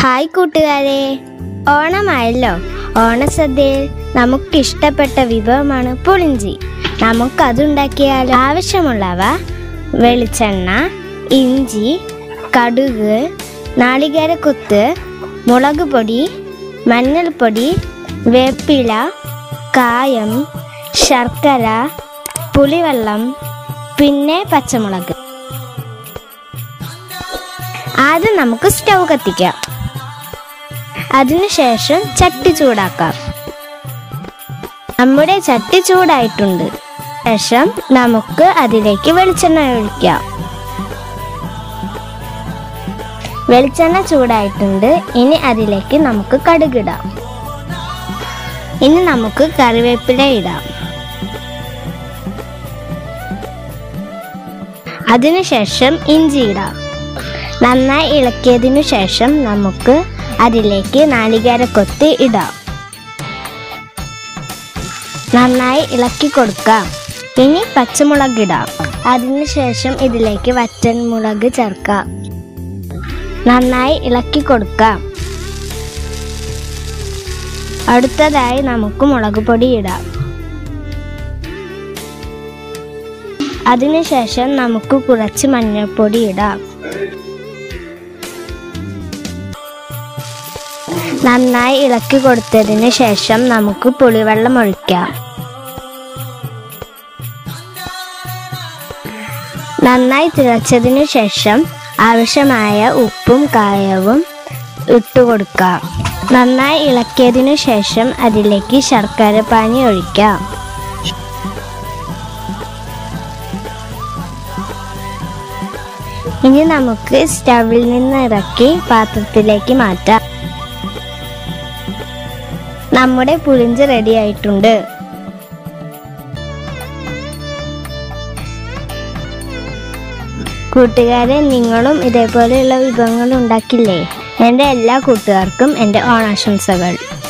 hi കൂട്ടുകാരെ ഓണമായല്ലോ ഓണസദ്യയിൽ നമുക്ക് ഇഷ്ടപ്പെട്ട വിഭവമാണ് പുളിഞ്ചി നമുക്കതുണ്ടാക്കിയാലോ ആവശ്യമുള്ളവ വെളിച്ചെണ്ണ ഇഞ്ചി കടുക് നാളികേരക്കുത്ത് മുളക് പൊടി മഞ്ഞൾപ്പൊടി വേപ്പില കായം ശർക്കര പുളിവെള്ളം പിന്നെ പച്ചമുളക് ആദ്യം നമുക്ക് സ്റ്റൗ കത്തിക്കാം അതിനുശേഷം ചട്ടി ചൂടാക്കാം നമ്മുടെ ചട്ടി ചൂടായിട്ടുണ്ട് ശേഷം നമുക്ക് അതിലേക്ക് വെളിച്ചെണ്ണ ഒഴിക്കാം വെളിച്ചെണ്ണ ചൂടായിട്ടുണ്ട് ഇനി അതിലേക്ക് നമുക്ക് കടുകിടാം ഇനി നമുക്ക് കറിവേപ്പില ഇടാം അതിനുശേഷം ഇഞ്ചി ഇടാം നന്നായി ഇളക്കിയതിനു ശേഷം നമുക്ക് അതിലേക്ക് നാളികേരക്കൊത്തി ഇടാം നന്നായി ഇളക്കി കൊടുക്കാം ഇനി പച്ചമുളക് ഇടാം അതിനുശേഷം ഇതിലേക്ക് വറ്റൻ മുളക് ചേർക്കാം നന്നായി ഇളക്കി കൊടുക്കാം അടുത്തതായി നമുക്ക് മുളക് പൊടി ഇടാം അതിനുശേഷം നമുക്ക് കുറച്ച് മഞ്ഞൾപ്പൊടി ഇടാം നന്നായി ഇളക്കി കൊടുത്തതിന് ശേഷം നമുക്ക് പുളിവെള്ളം ഒഴിക്കാം നന്നായി തിളച്ചതിന് ശേഷം ആവശ്യമായ ഉപ്പും കായവും ഇട്ടുകൊടുക്കാം നന്നായി ഇളക്കിയതിനു ശേഷം അതിലേക്ക് ശർക്കര പാനി ഒഴിക്കാം ഇനി നമുക്ക് സ്റ്റവിൽ നിന്ന് ഇറക്കി പാത്രത്തിലേക്ക് മാറ്റാം നമ്മുടെ പുളിഞ്ചി റെഡി ആയിട്ടുണ്ട് കൂട്ടുകാരെ നിങ്ങളും ഇതേപോലെയുള്ള വിഭവങ്ങൾ ഉണ്ടാക്കില്ലേ എൻ്റെ എല്ലാ കൂട്ടുകാർക്കും എൻ്റെ ഓണാശംസകൾ